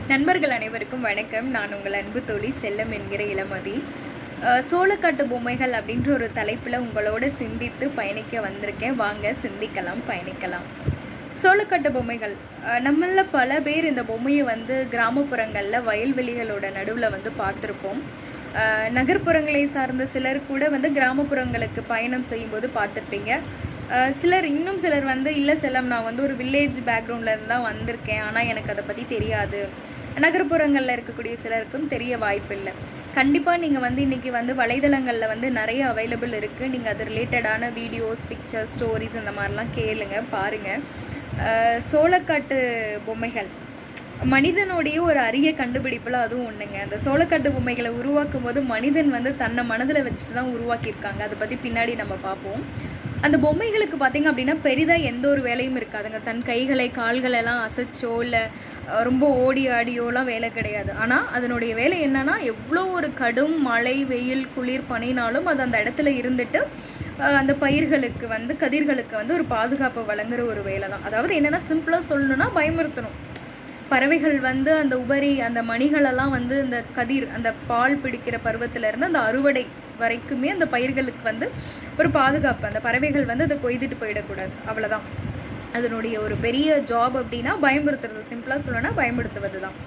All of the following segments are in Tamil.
நண்பர்கள் அனைவருக்கும் வணக்கம் நான் உங்கள் அன்பு தோழி செல்லம் என்கிற இளமதி அஹ், சோளக்காட்டு பொம்மைகள் அப்படின்ற ஒரு தலைப்பில் உங்களோட சிந்தித்து பயணிக்க வந்திருக்கேன் வாங்க சிந்திக்கலாம் பயணிக்கலாம் சோளக்காட்டு பொம்மைகள் அஹ், நம்மள பல பேர் இந்த பொம்மையை வந்து கிராமப்புறங்களில் வயல்வெளிகளோட நடுவில் வந்து பார்த்துருப்போம் அஹ், நகர்ப்புறங்களை சார்ந்த சிலர் கூட வந்து கிராமப்புறங்களுக்கு பயணம் செய்யும்போது பார்த்துருப்பீங்க அஹ் சிலர் இன்னும் சிலர் வந்து இல்லை செல்லம் நான் வந்து ஒரு வில்லேஜ் பேக்ரவுண்டில் இருந்து தான் வந்திருக்கேன் ஆனால் எனக்கு அதை பற்றி தெரியாது நகர்ப்புறங்களில் இருக்கக்கூடிய சிலருக்கும் தெரிய வாய்ப்பில்லை கண்டிப்பாக நீங்கள் வந்து இன்றைக்கி வந்து வலைதளங்களில் வந்து நிறைய அவைலபிள் இருக்குது நீங்கள் அது ரிலேட்டடான வீடியோஸ் பிக்சர்ஸ் ஸ்டோரிஸ் இந்த மாதிரிலாம் கேளுங்க பாருங்கள் அஹ் சோளக்காட்டு பொம்மைகள் மனிதனுடைய ஒரு அரிய கண்டுபிடிப்புல அதுவும் ஒண்ணுங்க அந்த சோளக்காட்டு பொம்மைகளை உருவாக்கும் போது மனிதன் வந்து தன்னை மனதில் வச்சுட்டு தான் உருவாக்கியிருக்காங்க அதை பற்றி பின்னாடி நம்ம பார்ப்போம் அந்த பொம்மைகளுக்கு பார்த்தீங்க அப்படின்னா பெரிதாக எந்த ஒரு வேலையும் இருக்காதுங்க தன் கைகளை கால்களை எல்லாம் அசைச்சோ இல்லை ரொம்ப ஓடி ஆடியோலாம் வேலை கிடையாது ஆனால் அதனுடைய வேலை என்னன்னா எவ்வளோ ஒரு கடும் மழை வெயில் குளிர் பனினாலும் அது அந்த இடத்துல இருந்துட்டு அஹ், அந்த பயிர்களுக்கு வந்து கதிர்களுக்கு வந்து ஒரு பாதுகாப்பு வழங்குற ஒரு வேலை தான் அதாவது என்னென்னா சிம்பிளாக சொல்லணும்னா பயமுறுத்தணும் பறவைகள் வந்து அந்த உபரி அந்த மணிகளெல்லாம் வந்து அந்த கதிர் அந்த பால் பிடிக்கிற பருவத்துல இருந்து அந்த அறுவடை வரைக்குமே அந்த பயிர்களுக்கு வந்து ஒரு பாதுகாப்பு அந்த பறவைகள் வந்து அதை கொய்துட்டு போயிடக்கூடாது அவ்வளவுதான் அதனுடைய ஒரு பெரிய ஜாப் அப்படின்னா பயமுறுத்துறது சிம்பிளாக சொல்லணும்னா பயமுறுத்துவது தான்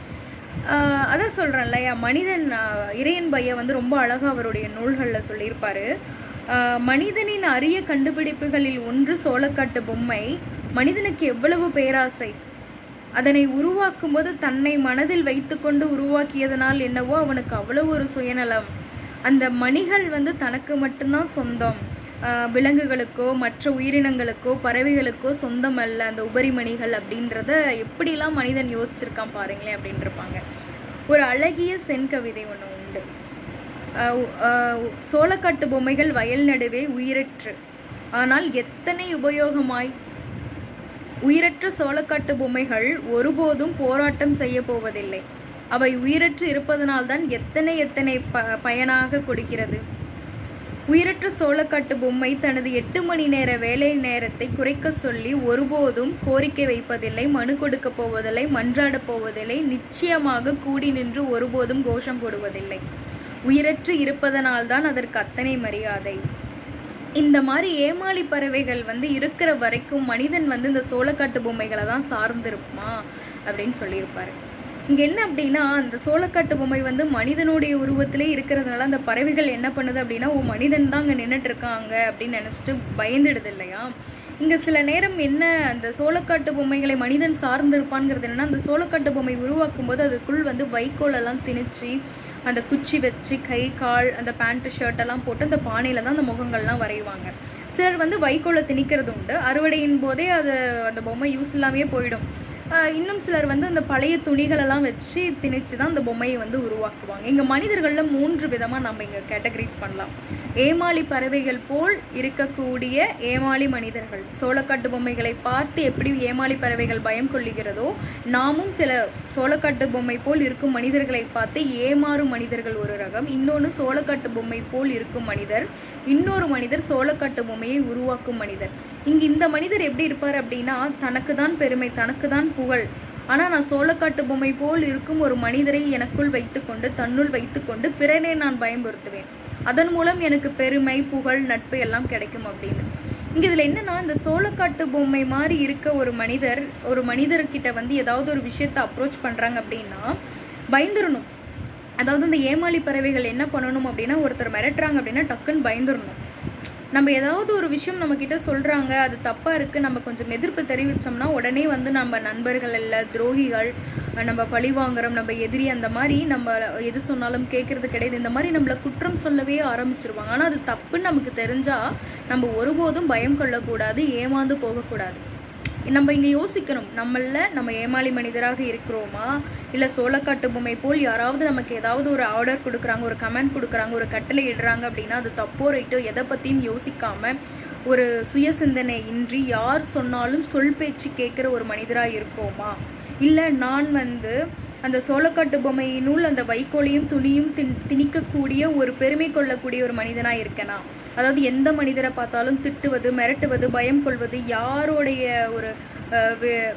ஆஹ் அதான் சொல்கிறேன் இல்லையா மனிதன் ஆஹ் இறையன் பைய வந்து ரொம்ப அழகாக அவருடைய நூல்களில் சொல்லியிருப்பாரு ஆஹ் மனிதனின் அரிய கண்டுபிடிப்புகளில் ஒன்று சோளக்காட்டு பொம்மை மனிதனுக்கு எவ்வளவு பேராசை அதனை உருவாக்கும் போது தன்னை மனதில் வைத்துக்கொண்டு உருவாக்கியதனால் என்னவோ அவனுக்கு அவ்வளவு ஒரு சுயநலம் அந்த மணிகள் வந்து தனக்கு மட்டும்தான் சொந்தம் ஆஹ் விலங்குகளுக்கோ மற்ற உயிரினங்களுக்கோ பறவைகளுக்கோ சொந்தம் அல்ல அந்த உபரிமணிகள் அப்படின்றத எப்படிலாம் மனிதன் யோசிச்சிருக்கான் பாருங்களேன் அப்படின்னு இருப்பாங்க ஒரு அழகிய செங்கவிதை ஒன்று உண்டு ஆஹ் ஆஹ் சோளக்காட்டு பொம்மைகள் வயல் நடுவே உயிரற்று ஆனால் எத்தனை உபயோகமாய் உயிரற்ற சோளக்காட்டு பொம்மைகள் ஒருபோதும் போராட்டம் செய்ய போவதில்லை அவை உயிரற்று இருப்பதனால்தான் எத்தனை எத்தனை ப பயனாக கொடுக்கிறது உயிரற்ற சோளக்காட்டு பொம்மை தனது எட்டு மணி நேர வேலை நேரத்தை குறைக்க சொல்லி ஒருபோதும் கோரிக்கை வைப்பதில்லை மனு கொடுக்க போவதில்லை மன்றாடப் போவதில்லை நிச்சயமாக கூடி நின்று ஒருபோதும் கோஷம் போடுவதில்லை உயிரற்று இருப்பதனால்தான் அதற்கு அத்தனை மரியாதை இந்த மாதிரி ஏமாளி பறவைகள் வந்து இருக்கிற வரைக்கும் மனிதன் வந்து இந்த சோளக்காட்டு பொம்மைகளை தான் சார்ந்திருப்பான் அப்படின்னு சொல்லியிருப்பாரு இங்க என்ன அப்படின்னா அந்த சோளக்காட்டு பொம்மை வந்து மனிதனுடைய உருவத்திலே இருக்கிறதுனால அந்த பறவைகள் என்ன பண்ணுது அப்படின்னா ஓ மனிதன் தான் அங்கே நின்றுட்டு இருக்காங்க அப்படின்னு நினச்சிட்டு பயந்துடுது இல்லையா இங்க சில நேரம் என்ன அந்த சோளக்காட்டு பொம்மைகளை மனிதன் சார்ந்திருப்பான்ங்கிறது என்னன்னா அந்த சோளக்காட்டு பொம்மை உருவாக்கும் போது அதுக்குள் வந்து வைக்கோல் எல்லாம் திணிச்சு அந்த குச்சி வச்சு கை கால் அந்த பேண்ட் ஷர்ட் எல்லாம் போட்டு அந்த பானையில தான் அந்த முகங்கள்லாம் வரைவாங்க சிலர் வந்து வைக்கோலை திணிக்கிறது உண்டு அறுவடையின் போதே அது அந்த பொம்மை யூஸ் இல்லாமையே போயிடும் ஆஹ் இன்னும் சிலர் வந்து அந்த பழைய துணிகளெல்லாம் வச்சு திணிச்சு தான் அந்த பொம்மையை வந்து உருவாக்குவாங்க இங்கே மனிதர்களில் மூன்று விதமாக நம்ம இங்கே கேட்டகரைஸ் பண்ணலாம் ஏமாளி பறவைகள் போல் இருக்கக்கூடிய ஏமாளி மனிதர்கள் சோளக்காட்டு பொம்மைகளை பார்த்து எப்படி ஏமாளி பறவைகள் பயம் கொள்ளுகிறதோ நாமும் சில சோளக்காட்டு பொம்மை போல் இருக்கும் மனிதர்களை பார்த்து ஏமாறும் மனிதர்கள் ஒரு ரகம் இன்னொன்று சோளக்காட்டு பொம்மை போல் இருக்கும் மனிதர் இன்னொரு மனிதர் சோளக்காட்டு பொம்மையை உருவாக்கும் மனிதர் இங்க இந்த மனிதர் எப்படி இருப்பார் அப்படின்னா தனக்கு தான் பெருமை தனக்கு தான் புகழ் ஆனா நான் சோளக்காட்டு பொம்மை போல் இருக்கும் ஒரு மனிதரை எனக்குள் வைத்துக்கொண்டு தன்னுள் வைத்துக்கொண்டு பிறரை நான் பயன்படுத்துவேன் அதன் மூலம் எனக்கு பெருமை புகழ் நட்பு எல்லாம் கிடைக்கும் அப்படின்னு இங்க இதுல என்னன்னா இந்த சோளக்காட்டு பொம்மை மாதிரி இருக்க ஒரு மனிதர் ஒரு மனிதர்கிட்ட வந்து ஏதாவது ஒரு விஷயத்தை அப்ரோச் பண்றாங்க அப்படின்னா பயந்துடணும் அதாவது இந்த ஏமாளி பறவைகள் என்ன பண்ணணும் அப்படின்னா ஒருத்தர் மிரட்டுறாங்க அப்படின்னா டக்குன்னு பயந்துடணும் நம்ம ஏதாவது ஒரு விஷயம் நம்ம கிட்ட சொல்றாங்க அது தப்பா இருக்கு நம்ம கொஞ்சம் எதிர்ப்பு தெரிவிச்சோம்னா உடனே வந்து நம்ம நண்பர்கள் இல்ல துரோகிகள் நம்ம பழி வாங்குறோம் நம்ம எதிரி அந்த மாதிரி நம்ம எது சொன்னாலும் கேட்கறது கிடையாது இந்த மாதிரி நம்மள குற்றம் சொல்லவே ஆரம்பிச்சிருவாங்க ஆனா அது தப்புன்னு நமக்கு தெரிஞ்சா நம்ம ஒருபோதும் பயம் கொள்ளக்கூடாது ஏமாந்து போகக்கூடாது நம்ம இங்க யோசிக்கணும் நம்மள நம்ம ஏமாளி மனிதராக இருக்கிறோமா இல்ல சோளக்காட்டு பொம்மை போல் யாராவது நமக்கு ஏதாவது ஒரு ஆர்டர் கொடுக்குறாங்க ஒரு கமெண்ட் கொடுக்குறாங்க ஒரு கட்டளை இடுறாங்க அப்படின்னா அது தப்போ ரைட்டோ எதை பத்தியும் யோசிக்காம ஒரு சுய சிந்தனை இன்றி யார் சொன்னாலும் சொல் பேச்சு கேட்குற ஒரு மனிதராக இருக்கோமா இல்லை நான் வந்து அந்த சோளக்காட்டு பொம்மையினுள் அந்த வைக்கோலையும் துணியும் தின் திணிக்கக்கூடிய ஒரு பெருமை கொள்ளக்கூடிய ஒரு மனிதனா இருக்கேனா அதாவது எந்த மனிதரை பார்த்தாலும் திட்டுவது மிரட்டுவது பயம் கொள்வது யாருடைய ஒரு அஹ், வே-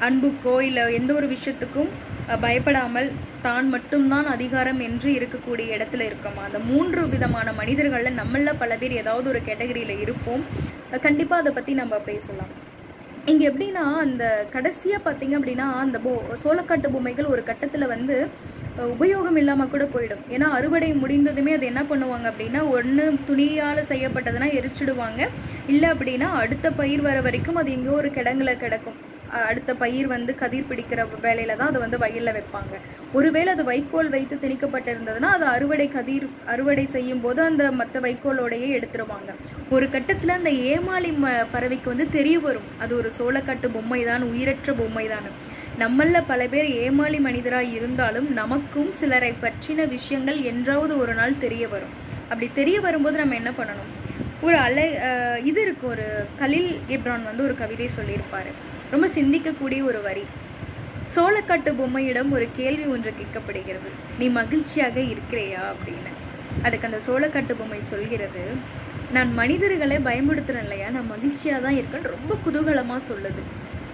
அன்புக்கோ இல்லை எந்த ஒரு விஷயத்துக்கும் அஹ், பயப்படாமல் தான் மட்டும்தான் அதிகாரம் என்று இருக்கக்கூடிய இடத்துல இருக்கோமா அந்த மூன்று விதமான மனிதர்களில் நம்மள பல பேர் ஏதாவது ஒரு கேட்டகரியில் இருப்போம் அஹ், கண்டிப்பா அதை பற்றி நம்ம பேசலாம் இங்கே எப்படின்னா அந்த கடைசியாக பார்த்தீங்க அப்படின்னா அந்த போ சோளக்காட்டு பொம்மைகள் ஒரு கட்டத்தில் வந்து அஹ், உபயோகம் இல்லாமல் கூட போயிடும் ஏன்னா அறுவடை முடிந்ததுமே அது என்ன பண்ணுவாங்க அப்படின்னா ஒன்று துணியால் செய்யப்பட்டதுன்னா எரிச்சிடுவாங்க இல்லை அப்படின்னா அடுத்த பயிர் வர வரைக்கும் அது எங்கேயோ ஒரு கிடங்குல கிடக்கும் அஹ், அடுத்த பயிர் வந்து கதிர் பிடிக்கிற வேலையில தான் அதை வந்து வயலில் வைப்பாங்க ஒருவேளை அது வைக்கோல் வைத்து திணிக்கப்பட்டிருந்ததுன்னா அது அறுவடை கதிர் அறுவடை செய்யும் போது அந்த மற்ற வைக்கோலோடையே எடுத்துருவாங்க ஒரு கட்டத்தில் அந்த ஏமாளி ம பறவைக்கு வந்து தெரிய வரும் அது ஒரு சோளக்காட்டு பொம்மை தான் உயிரற்ற பொம்மை தான் நம்மள பல பேர் ஏமாளி மனிதராக இருந்தாலும் நமக்கும் சிலரை பற்றின விஷயங்கள் என்றாவது ஒரு நாள் தெரிய வரும் அப்படி தெரிய வரும்போது நம்ம என்ன பண்ணணும் ஒரு அலை அஹ் இது இருக்கு ஒரு கலில் கிப்ரான் வந்து ஒரு கவிதை சொல்லியிருப்பாரு ரொம்ப சிந்திக்கக்கூடிய ஒரு வரி சோளக்காட்டு பொம்மையிடம் ஒரு கேள்வி ஒன்று கேட்கப்படுகிறது நீ மகிழ்ச்சியாக இருக்கிறையா அப்படின்னு அதுக்கு அந்த சோளக்காட்டு பொம்மை சொல்கிறது நான் மனிதர்களை பயமுடுத்துறேன் இல்லையா நான் மகிழ்ச்சியாக தான் இருக்கேன்னு ரொம்ப குதூகலமாக சொல்லுது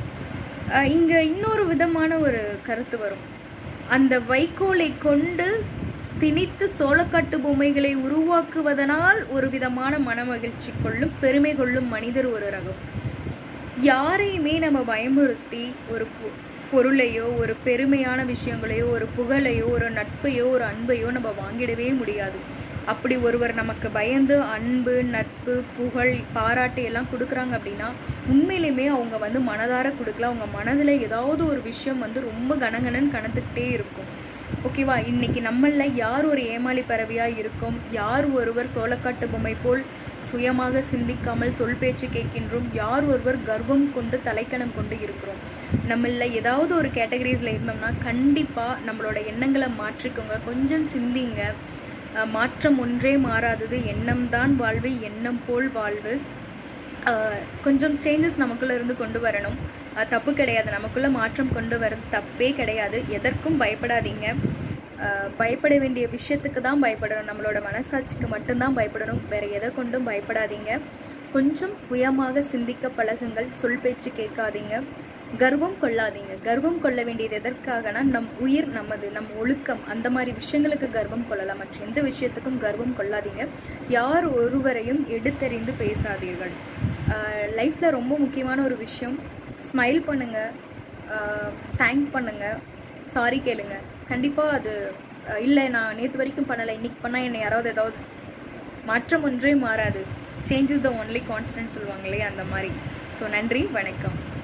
அஹ் இங்க இன்னொரு விதமான ஒரு கருத்து வரும் அந்த வைக்கோலை கொண்டு திணித்து சோளக்காட்டு பொம்மைகளை உருவாக்குவதனால் ஒரு விதமான மனமகிழ்ச்சி கொள்ளும் பெருமை கொள்ளும் மனிதர் ஒரு ரகம் யாரையுமே நம்ம பயமுறுத்தி ஒரு பொ- பொருளையோ ஒரு பெருமையான விஷயங்களையோ ஒரு புகழையோ ஒரு நட்பையோ ஒரு அன்பையோ நம்ம வாங்கிடவே முடியாது அப்படி ஒருவர் நமக்கு பயந்து அன்பு நட்பு புகழ் பாராட்டு எல்லாம் கொடுக்குறாங்க அப்படின்னா உண்மையிலுமே அவங்க வந்து மனதார கொடுக்கல அவங்க மனதில் ஏதாவது ஒரு விஷயம் வந்து ரொம்ப கனகனன்னு கணத்துக்கிட்டே இருக்கும் ஓகேவா இன்னைக்கு நம்மள யார் ஒரு ஏமாளி பறவையாக இருக்கும் யார் ஒருவர் சோளக்காட்டு பொம்மை போல் சுயமாக சிந்திக்காமல் சொல் பேச்சு கேட்கின்றோம் யார் ஒருவர் கர்வம் கொண்டு தலைக்கணம் கொண்டு இருக்கிறோம் நம்மள ஏதாவது ஒரு கேட்டகரிஸில் இருந்தோம்னா கண்டிப்பாக நம்மளோட எண்ணங்களை மாற்றிக்கோங்க கொஞ்சம் சிந்திங்க அஹ் மாற்றம் ஒன்றே மாறாதது எண்ணம் தான் வாழ்வு எண்ணம் போல் வாழ்வு அஹ் கொஞ்சம் சேஞ்சஸ் நமக்குள்ள இருந்து கொண்டு வரணும் அஹ் தப்பு கிடையாது நமக்குள்ள மாற்றம் கொண்டு வர்றது தப்பே கிடையாது எதற்கும் பயப்படாதீங்க அஹ் பயப்பட வேண்டிய விஷயத்துக்கு தான் பயப்படணும் நம்மளோட மனசாட்சிக்கு மட்டும்தான் பயப்படணும் வேற எதை கொண்டும் பயப்படாதீங்க கொஞ்சம் சுயமாக சிந்திக்க பழகுங்கள் சொல் பேச்சு கேட்காதீங்க கர்வம் கொள்ளாதீங்க கர்வம் கொள்ள வேண்டியது எதற்காகனா நம் உயிர் நமது நம் ஒழுக்கம் அந்த மாதிரி விஷயங்களுக்கு கர்வம் கொள்ளலாம் மற்ற எந்த விஷயத்துக்கும் கர்வம் கொள்ளாதீங்க யார் ஒருவரையும் எடுத்தறிந்து பேசாதீர்கள் லைஃப்பில் ரொம்ப முக்கியமான ஒரு விஷயம் ஸ்மைல் பண்ணுங்க தேங்க் பண்ணுங்க சாரி கேளுங்க கண்டிப்பாக அது அஹ், இல்லை நான் நேற்று வரைக்கும் பண்ணலை இன்னைக்கு பண்ணால் என்னை யாராவது ஏதாவது மாற்றம் ஒன்றே மாறாது change is the only constant சொல்லுவாங்க இல்லையா அந்த மாதிரி ஸோ நன்றி வணக்கம்